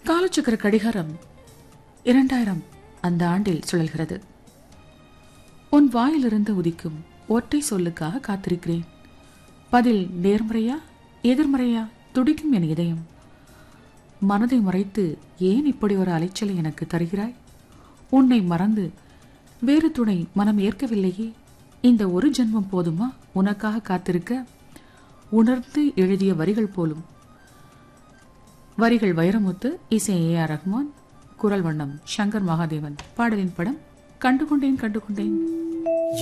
காலச்சக்கர கடிகாரம் இரண்டாயிரம் அந்த ஆண்டில் சுழல்கிறது உன் வாயிலிருந்து உதிக்கும் ஒற்றை சொல்லுக்காக காத்திருக்கிறேன் பதில் நேர்மறையா எதிர்மறையா துடிக்கும் என் இதயம் மனதை மறைத்து ஏன் இப்படி ஒரு அலைச்சலை எனக்கு தருகிறாய் உன்னை மறந்து வேறு துணை மனம் ஏற்கவில்லையே இந்த ஒரு ஜென்மம் போதுமா உனக்காக காத்திருக்க உணர்ந்து எழுதிய வரிகள் போலும் வரிகள் வைரமுத்து இசை ஏ ஆர் ரஹ்மான் குரல் வண்ணம் சங்கர் மகாதேவன் பாடலின் படம் கண்டுகொண்டேன் கண்டுகொண்டேன்